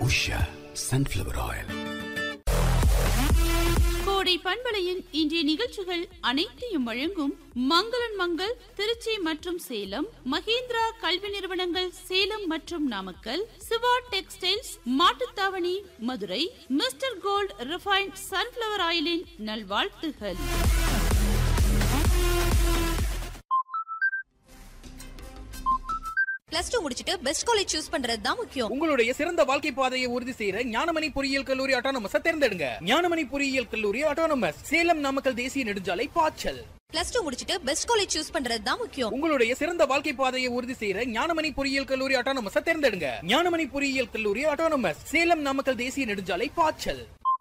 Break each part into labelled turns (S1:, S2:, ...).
S1: Usha sunflower oil
S2: கோடை பண்பலையின் இன்றைய நிகழ்ச்சிகள் அனைத்தையும் வழங்கும் மங்களன் மங்கள் திருச்சி மற்றும் சேலம் மகேந்திரா கல்வி நிறுவனங்கள் சேலம் மற்றும் Namakkal Siva textiles Mattuthavani Madurai mister gold refined sunflower ஆயிலின் நல்வாழ்த்துகள்
S3: பிளஸ் டூ முடிச்சிட்டு பெஸ்ட் காலேஜ் சூஸ் பண்றது தான் முக்கியம்
S4: உங்களுடைய சிறந்த வாழ்க்கை பாதையை உறுதி செய்யற ஞானமணி பொறியியல் கல்லூரி ஆட்டோனமஸ் தேர்ந்தெடுங்க ஞானமணி பொறியியல் கல்லூரி ஆட்டோனமஸ் சேலம் நாமக்கல் தேசிய நெடுஞ்சாலை பாய்ச்சல்
S3: பிளஸ் டூ முடிச்சிட்டு பெஸ்ட் காலேஜ் சூஸ் பண்றது தான் முக்கியம்
S4: உங்களுடைய சிறந்த வாழ்க்கை பாதையை உறுதி செய்யற ஞானமணி பொறியியல் கல்லூரி ஆட்டோனமஸ் தேர்ந்தெடுங்க ஞானமணி பொறியியல் கல்லூரி ஆட்டோனமஸ் சேலம் நாமக்கல் தேசிய நெடுஞ்சாலை பாய்ச்சல்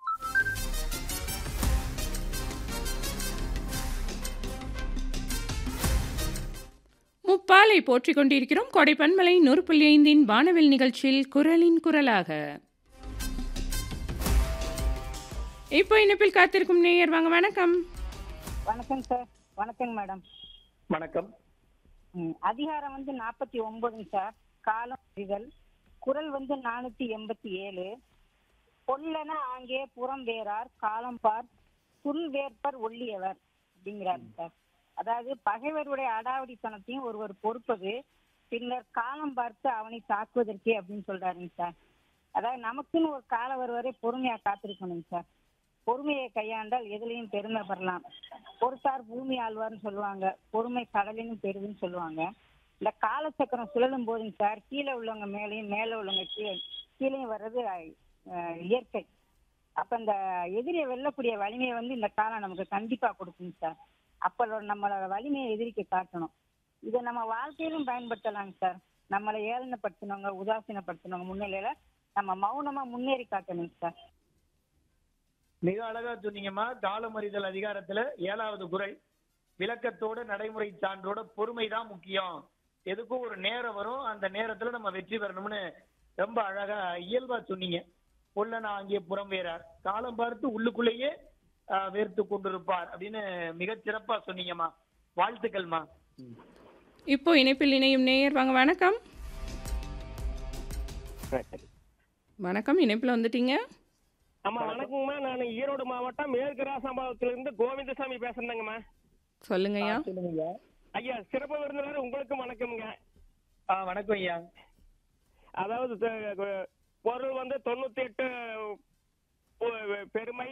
S5: முப்பாலை போற்றிக் கொண்டிருக்கிறோம் கொடைப்பன்மலை நூறு புள்ளி ஐந்தின் வானவில் நிகழ்ச்சியில் குரலின் குரலாக இப்போ இணைப்பில் காத்திருக்கும் நேயர் வாங்க வணக்கம்
S6: வணக்கம் சார் வணக்கங்க மேடம்
S4: வணக்கம்
S6: ம், அதிகாரம் வந்து நாற்பத்தி ஒன்பதுங்க சார் காலம் அறிதல் குரல் வந்து நானூத்தி எண்பத்தி ஏழு பொல்லன ஆங்கே புறம் வேறார் காலம் பார் துள் வேற்பர் ஒள்ளியவர் அப்படிங்கிறாரு சார் அதாவது பகைவருடைய அடாவடித்தனத்தையும் ஒருவர் பொறுப்பது பின்னர் காலம் பார்த்து அவனை தாக்குவதற்கே அப்படின்னு சொல்றாருங்க சார் அதாவது நமக்குன்னு ஒரு காலம் வருவரை பொறுமையா காத்திருக்கணுங்க சார் பொறுமையை கையாண்டால் எதுலையும் பெருமை பெறலாம் பொறுத்தார் பூமி ஆழ்வார்னு சொல்லுவாங்க பொறுமை கடலினும் பெருதுன்னு சொல்லுவாங்க இந்த காலச்சக்கரம் சுழலும் போதுங்க சார் கீழே உள்ளவங்க மேலேயும் மேலே உள்ளவங்க கீழே கீழேயும் வர்றது அஹ், இயற்கை அப்ப இந்த எதிரியை வெல்லக்கூடிய வலிமையை வந்து இந்த காலம் நமக்கு கண்டிப்பா கொடுக்குங்க சார் அப்ப நம்மளோட வலிமையை எதிரிக்கு காட்டணும் இதை நம்ம வாழ்க்கையிலும் பயன்படுத்தலாங்க சார் நம்மளை ஏளனப்படுத்தினவங்க உதாசீனப்படுத்தினவங்க முன்னிலையில நம்ம மௌனமா முன்னேறி காட்டணுங்க சார்
S7: மிக அழகா சொன்னீங்கம்மா காலமறிதல் அதிகாரத்துல ஏழாவது குரல் விளக்கத்தோட நடைமுறை சான்றோட பொறுமை தான் முக்கியம் எதுக்கும் ஒரு நேரம் வரும் அந்த நேரத்துல நம்ம வெற்றி பெறணும்னு ரொம்ப அழகா இயல்பா சொன்னீங்க பொல்லனா அங்கே புறம் வேறார் காலம் பார்த்து உள்ளுக்குள்ளேயே ஆஹ், வேர்த்து கொண்டிருப்பார் அப்படின்னு மிகச் சிறப்பா சொன்னீங்கம்மா வாழ்த்துக்கள்மா
S5: இப்போ இணைப்பில் இணையும் நேயர் வாங்க வணக்கம் வணக்கம் இணைப்பில் வந்துட்டீங்க
S8: ஆமா வணக்கங்கம்மா நான் ஈரோடு மாவட்டம் மேற்கு ராசாம்பாவத்துல இருந்து கோவிந்தசாமி பேசுறேங்கம்மா
S5: சொல்லுங்கய்யா
S7: சொல்லுங்க
S8: ஐயா சிறப்பு விருந்தினர் உங்களுக்கு வணக்கம்ங்க
S7: ஆஹ் வணக்கம் ஐயா
S8: அதாவது த- பொருள் வந்து தொண்ணூத்தி எட்டு பொ- பெருமை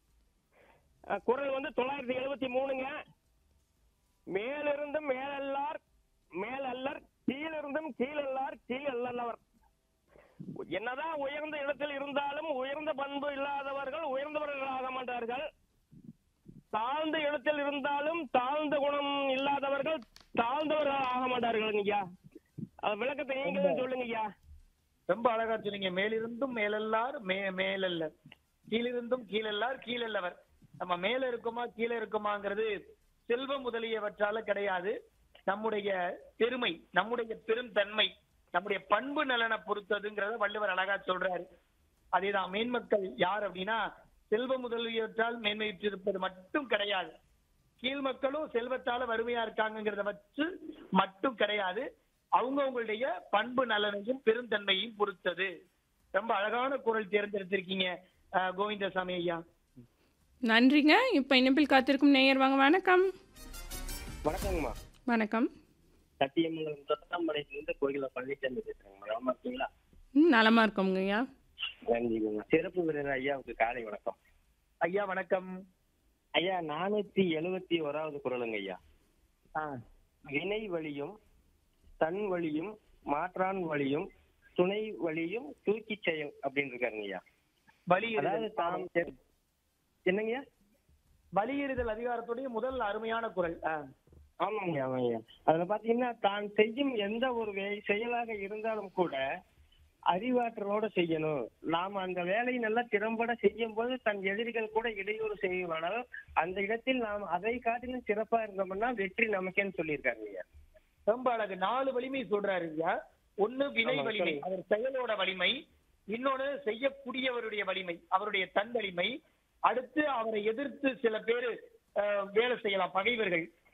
S8: அஹ், குரல் வந்து தொள்ளாயிரத்தி எழுபத்தி மூணுங்க மேலிருந்தும் மேலல்லார் மேலல்லர் கீழிருந்தும் கீழல்லார் கீழல்லவர் என்னதான் உயர்ந்த இடத்தில் இருந்தாலும் உயர்ந்த பண்பு இல்லாதவர்கள் உயர்ந்தவர்கள் ஆக மாட்டார்கள் தாழ்ந்த இடத்தில் இருந்தாலும் தாழ்ந்த குணம் இல்லாதவர்கள் தாழ்ந்தவர்கள் ஆக மாட்டார்கள் ஐயா அது விளக்கத்தை நீங்களும் சொல்லுங்க ஐயா
S7: ரொம்ப அழகா சொன்னீங்க மேலிருந்தும் மேலல்லார் மே மேலல்லர் கீழிருந்தும் கீழல்லார் கீழல்லவர் நம்ம மேல இருக்கோமா கீழே இருக்கோமாங்கிறது செல்வம் முதலியவற்றால கிடையாது நம்முடைய பெருமை நம்முடைய பெருந்தன்மை நம்முடைய பண்பு நலனை பொறுத்ததுங்கிறத வள்ளுவர் அழகா சொல்றாரு அதேதான் மேன்மக்கள் யார் அப்படின்னா செல்வம் முதலியவற்றால் மேன்மையுற்றிருப்பது மட்டும் கிடையாது கீழ் மக்களும் செல்வத்தால வறுமையா இருக்காங்கிறத வச்சு மட்டும் கிடையாது அவங்க அவங்களுடைய பண்பு நலனையும் பெருந்தன்மையும் பொறுத்தது ரொம்ப அழகான குரல் தேர்ந்தெடுத்திருக்கீங்க அஹ், கோவிந்தசாமி ஐயா
S5: நன்றிங்க இப்போ இணைப்பில் காத்திருக்கும் நேயர் வாங்க வணக்கம்
S8: வணக்கங்கம்மா
S5: வணக்கம்
S8: சத்தியமங்கலம் தொட்டாம்பாளையத்திலிருந்து கோயில பழனிசாமி பேசுறேங்க நலமா இருக்கீங்களா
S5: ம் நலமா இருக்கோங்கய்யா
S8: நன்றிங்க சிறப்பு விருந்தினர் ஐயாவுக்கு காலை வணக்கம்
S7: ஐயா வணக்கம்
S8: ஐயா நானூத்தி எழுவத்தி ஓராவது குரலுங்க ஐயா
S7: ஆ,
S8: வினை வழியும் தன் வழியும் மாற்றான் வழியும் துணை வழியும் தூக்கி செயல் அப்படின்னு இருக்காருங்க ஐயா அதாவது தாம்
S7: வலியுறுதல்
S8: செ- என்னங்கய்யா
S7: வலியுறுதல் அதிகாரத்துடைய முதல் அருமையான குரல் ஆ,
S8: ஆமாங்க ஆமாங்க அதுல பாத்தீங்கன்னா தான் செய்யும் எந்த ஒரு வே- செயலாக இருந்தாலும் கூட அறிவாற்றலோட செய்யணும் நாம அந்த வேலையை நல்லா திறம்பட செய்யும் போது தன் எதிரிகள் கூட இடையூறு செய்வானால் அந்த இடத்தில் நாம் அதை காட்டிலும் சிறப்பா இருந்தோம்னா வெற்றி நமக்கேன்னு சொல்லியிருக்காங்க ஐயா
S7: ரொம்ப அழகு நாலு வலிமை சொல்றாரு ஐயா ஒண்ணு வினை
S8: ஆமா,
S7: வலிமை
S8: சொல்லுங்க.
S7: அவர் செயலோட வலிமை இன்னொன்னு செய்யக்கூடியவருடைய வலிமை அவருடைய தன் வலிமை அடுத்து அவரை எதிர்த்து சில பேரு அஹ், வேலை செய்யலாம் பகைவர்கள்